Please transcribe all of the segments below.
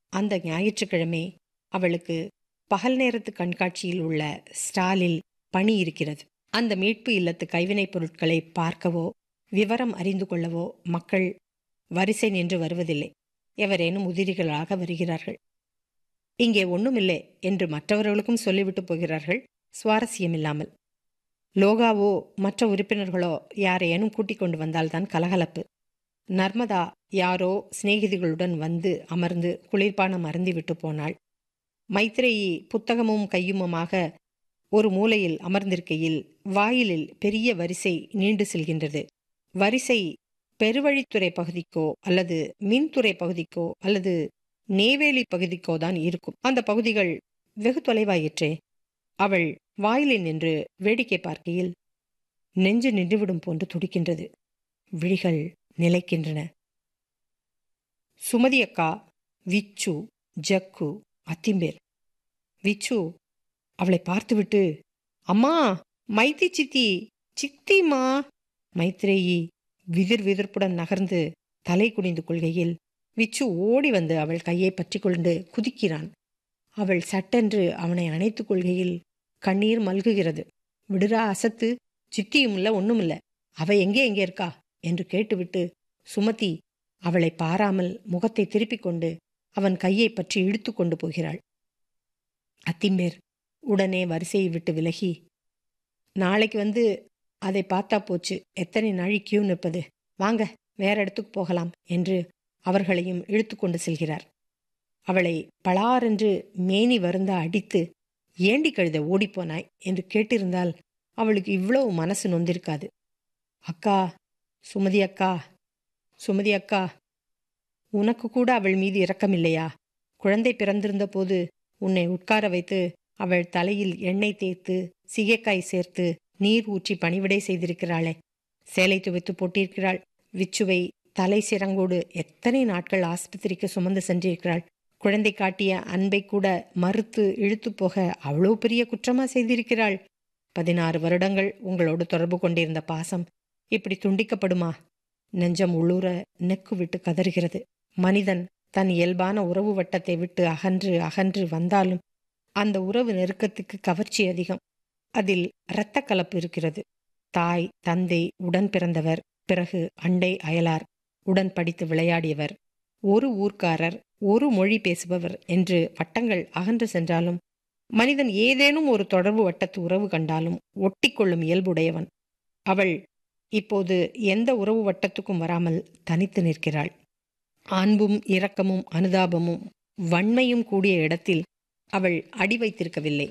அந்த ஞாயிற்றுக்கிழமை அவளுக்கு பகல் நேரத்து கண்காட்சியில் உள்ள ஸ்டாலில் பணி இருக்கிறது அந்த மீட்பு இல்லத்து கைவினைப் பொருட்களை பார்க்கவோ விவரம் அறிந்து கொள்ளவோ மக்கள் வரிசை நின்று வருவதில்லை எவரேனும் உதிரிகளாக வருகிறார்கள் இங்கே ஒண்ணுமில்லை என்று மற்றவர்களுக்கும் சொல்லிவிட்டு போகிறார்கள் சுவாரஸ்யமில்லாமல் லோகாவோ மற்ற உறுப்பினர்களோ யாரையேனும் கூட்டிக் கொண்டு வந்தால்தான் கலகலப்பு நர்மதா யாரோ சிநேகிதிகளுடன் வந்து அமர்ந்து குளிர்பானம் அருந்திவிட்டு போனாள் மைத்ரேயி புத்தகமும் கையுமமாக ஒரு மூலையில் அமர்ந்திருக்கையில் வாயிலில் பெரிய வரிசை நீண்டு செல்கின்றது வரிசை பெருவழித்துறை பகுதிக்கோ அல்லது மின்துறை பகுதிக்கோ அல்லது நெய்வேலி பகுதிக்கோ தான் இருக்கும் அந்த பகுதிகள் வெகு தொலைவாயிற்றே அவள் வாயிலில் நின்று வேடிக்கை பார்க்கையில் நெஞ்சு நின்றுவிடும் போன்று துடிக்கின்றது விழிகள் நிலைக்கின்றன சுமதி அக்கா விச்சு ஜக்கு அத்திம்பேர் விச்சு அவளை பார்த்துவிட்டு அம்மா மைத்தி சித்தி சித்திமா மைத்ரேயி விதிர் விதிர்ப்புடன் நகர்ந்து தலை குனிந்து கொள்கையில் விச்சு ஓடி வந்து அவள் கையை பற்றி கொண்டு குதிக்கிறான் அவள் சட்டென்று அவனை அணைத்துக் கொள்கையில் கண்ணீர் மல்குகிறது விடுறா அசத்து சித்தியும் இல்ல ஒண்ணுமில்ல அவ எங்கே எங்கே இருக்கா என்று கேட்டுவிட்டு சுமதி அவளை பாராமல் முகத்தை திருப்பிக் கொண்டு அவன் கையை பற்றி இழுத்து கொண்டு போகிறாள் அத்திம்பேர் உடனே வரிசையை விட்டு விலகி நாளைக்கு வந்து அதை பார்த்தா போச்சு எத்தனை நாழி கியூ நிற்பது வாங்க வேற இடத்துக்கு போகலாம் என்று அவர்களையும் இழுத்து கொண்டு செல்கிறார் அவளை பளாரென்று மேனி வருந்த அடித்து ஏண்டி கழுத ஓடிப்போனாய் என்று கேட்டிருந்தால் அவளுக்கு இவ்வளவு மனசு நொந்திருக்காது அக்கா சுமதி அக்கா சுமதி அக்கா உனக்கு கூட அவள் மீது இரக்கமில்லையா குழந்தை பிறந்திருந்த போது உன்னை உட்கார வைத்து அவள் தலையில் எண்ணெய் தேய்த்து சிகைக்காய் சேர்த்து நீர் ஊற்றி பணிவிடை செய்திருக்கிறாளே சேலை துவைத்து போட்டிருக்கிறாள் விச்சுவை தலை சிறங்கோடு எத்தனை நாட்கள் ஆஸ்பத்திரிக்கு சுமந்து சென்றிருக்கிறாள் குழந்தை காட்டிய அன்பை கூட மறுத்து இழுத்து போக அவ்வளோ பெரிய குற்றமா செய்திருக்கிறாள் பதினாறு வருடங்கள் உங்களோடு தொடர்பு கொண்டிருந்த பாசம் இப்படி துண்டிக்கப்படுமா நெஞ்சம் உள்ளூர நெக்கு விட்டு கதறுகிறது மனிதன் தன் இயல்பான உறவு வட்டத்தை விட்டு அகன்று அகன்று வந்தாலும் அந்த உறவு நெருக்கத்துக்கு கவர்ச்சி அதிகம் அதில் இரத்த கலப்பு இருக்கிறது தாய் தந்தை உடன் பிறந்தவர் பிறகு அண்டை அயலார் உடன் படித்து விளையாடியவர் ஒரு ஊர்க்காரர் ஒரு மொழி பேசுபவர் என்று வட்டங்கள் அகன்று சென்றாலும் மனிதன் ஏதேனும் ஒரு தொடர்பு வட்டத்து உறவு கண்டாலும் ஒட்டிக்கொள்ளும் இயல்புடையவன் அவள் இப்போது எந்த உறவு வட்டத்துக்கும் வராமல் தனித்து நிற்கிறாள் அன்பும் இரக்கமும் அனுதாபமும் வன்மையும் கூடிய இடத்தில் அவள் அடி வைத்திருக்கவில்லை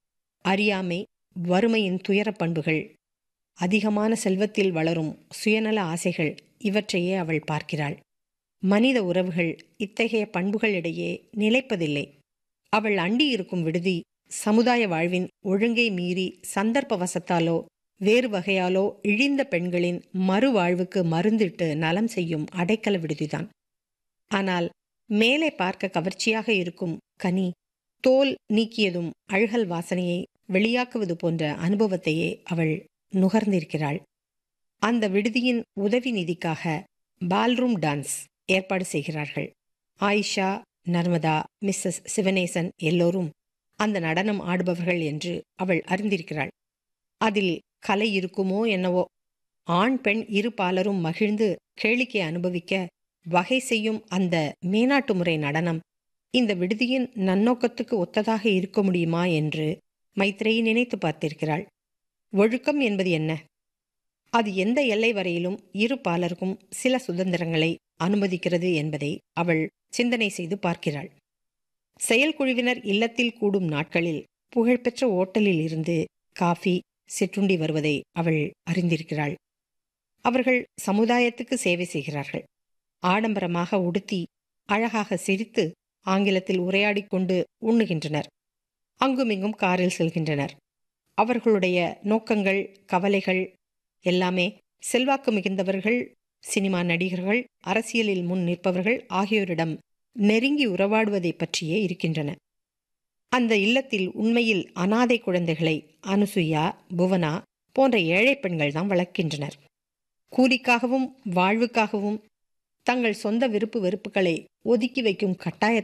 அறியாமை வறுமையின் துயரப் பண்புகள் அதிகமான செல்வத்தில் வளரும் சுயநல ஆசைகள் இவற்றையே அவள் பார்க்கிறாள் மனித உறவுகள் இத்தகைய பண்புகளிடையே நிலைப்பதில்லை அவள் அண்டி இருக்கும் விடுதி சமுதாய வாழ்வின் ஒழுங்கை மீறி சந்தர்ப்பவசத்தாலோ வேறு வகையாலோ இழிந்த பெண்களின் மறுவாழ்வுக்கு மருந்திட்டு நலம் செய்யும் அடைக்கல விடுதிதான் ஆனால் மேலே பார்க்க கவர்ச்சியாக இருக்கும் கனி தோல் நீக்கியதும் அழுகல் வாசனையை வெளியாக்குவது போன்ற அனுபவத்தையே அவள் நுகர்ந்திருக்கிறாள் அந்த விடுதியின் உதவி நிதிக்காக பால்ரூம் டான்ஸ் ஏற்பாடு செய்கிறார்கள் ஆயிஷா நர்மதா மிஸ்ஸஸ் சிவனேசன் எல்லோரும் அந்த நடனம் ஆடுபவர்கள் என்று அவள் அறிந்திருக்கிறாள் அதில் கலை இருக்குமோ என்னவோ ஆண் பெண் இரு பாலரும் மகிழ்ந்து கேளிக்கை அனுபவிக்க வகை செய்யும் அந்த மேனாட்டு முறை நடனம் இந்த விடுதியின் நன்னோக்கத்துக்கு ஒத்ததாக இருக்க முடியுமா என்று மைத்ரேயி நினைத்து பார்த்திருக்கிறாள் ஒழுக்கம் என்பது என்ன அது எந்த எல்லை வரையிலும் இரு பாலருக்கும் சில சுதந்திரங்களை அனுமதிக்கிறது என்பதை அவள் சிந்தனை செய்து பார்க்கிறாள் செயல்குழுவினர் இல்லத்தில் கூடும் நாட்களில் புகழ்பெற்ற ஓட்டலில் இருந்து காஃபி சிற்றுண்டி வருவதை அவள் அறிந்திருக்கிறாள் அவர்கள் சமுதாயத்துக்கு சேவை செய்கிறார்கள் ஆடம்பரமாக உடுத்தி அழகாக சிரித்து ஆங்கிலத்தில் உரையாடிக் கொண்டு உண்ணுகின்றனர் அங்குமிங்கும் காரில் செல்கின்றனர் அவர்களுடைய நோக்கங்கள் கவலைகள் எல்லாமே செல்வாக்கு மிகுந்தவர்கள் சினிமா நடிகர்கள் அரசியலில் முன் நிற்பவர்கள் ஆகியோரிடம் நெருங்கி உறவாடுவதை பற்றியே இருக்கின்றன அந்த இல்லத்தில் உண்மையில் அனாதை குழந்தைகளை அனுசுயா புவனா போன்ற ஏழை பெண்கள் தான் வளர்க்கின்றனர் கூலிக்காகவும் வாழ்வுக்காகவும் தங்கள் சொந்த விருப்பு வெறுப்புகளை ஒதுக்கி வைக்கும் கட்டாய